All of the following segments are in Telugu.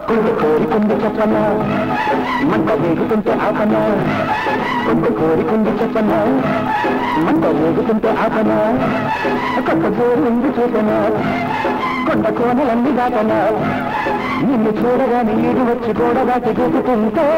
కొంత కోరికుంది చెప్పనా మంట వేగుతుంటే ఆపనా కొంత కోరికుంది చెప్పనా మంట వేగుతుంటే ఆపనా కొత్త జోరుంది చూపనా కొండ కోనలన్నీ దాటనా నిన్ను చూడగానే ఈడు వచ్చి గోడ దాటి దూకుతుంటే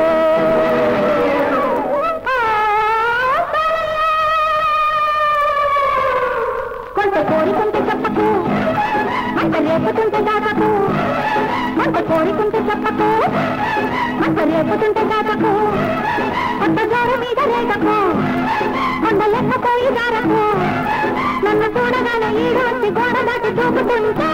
కొంత కోరికుంటే చెప్పకు మంట రేపుతుంటే దాటకు కొంత కోరికుంటే చెప్పకు మంట రేపుతుంటే దాటకు కొత్త జోరు మీద రేటకు కొండ లెక్కపోయి దారకు నన్ను చూడగానే ఈడు వచ్చి గోడ దాటి దూకుతుంటే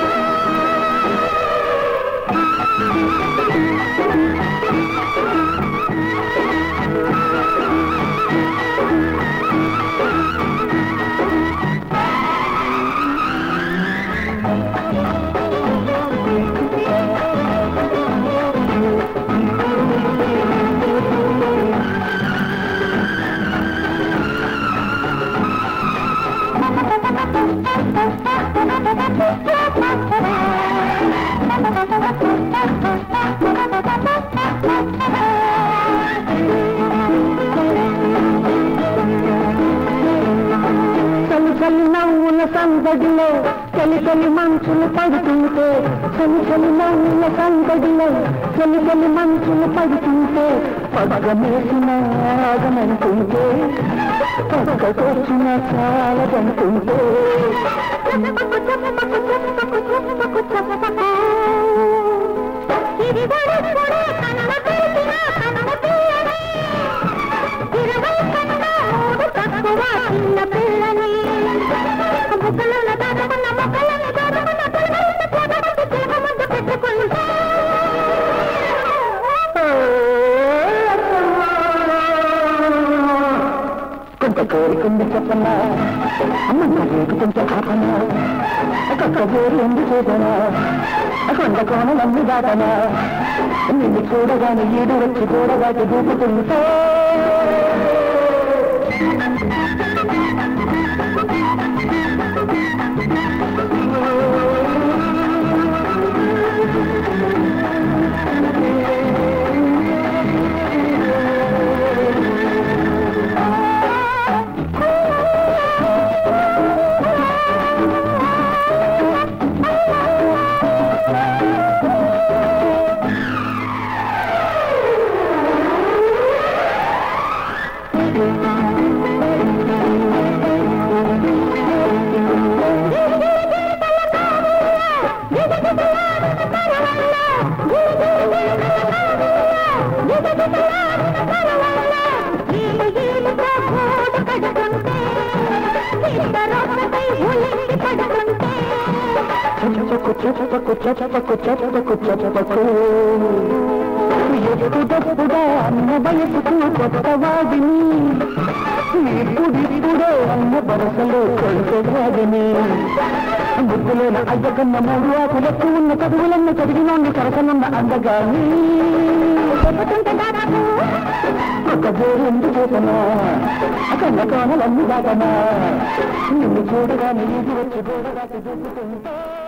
చలి చలి నవ్వుల సందడిలో చలి చలి మంచులు పడుతుంటే చలి చలి నవ్వుల సందడిలో చలి చలి మంచులు పడుతుంటే పడగమేసిన ఆగమంటుంటే పక్కకొచ్చిన చాలదంటుంటే ఇది గొడవ కన్న తెలిసిన కన్న పిల్లని ఇరవై కన్నా మూడు తక్కువ చిన్న పిల్లని బుక్కలలో దాచుకున్న మొక్కలని దాచుకున్న పిల్లలని పోగొట్టి పిల్లల ముందు పెట్టుకుంటా కొంత కోరికుంది చెప్పనా అమ్మ రేగుతుంటే ఆపనా కొత్త పేరు ఎందు చేదనా కొండ కోణలన్నీ దాటనా నిన్ను చూడగానే ఈడు వచ్చి గోడగాటి దూకుతుంటే చెప్పకు చెప్పకు చెప్పకు చెప్పకు చెప్పకు ఎప్పుడెప్పుడో అన్న వయసుకు కొత్త వాడిని ఇప్పుడిప్పుడే అన్న వరసలో కొడుకోవాడిని బుద్ధులేని అయ్యకన్న మూడు ఆకులెక్కు ఉన్న చదువులన్నీ చదివినోండి సరసనున్న అందగాని చెబుతుంటే దాదాపు ఒక జోరు చేతనా కన్న కోనలన్నీ దాటనా నిన్ను చూడగానే ఇది వచ్చి గోడగాకి దూకుతుంటే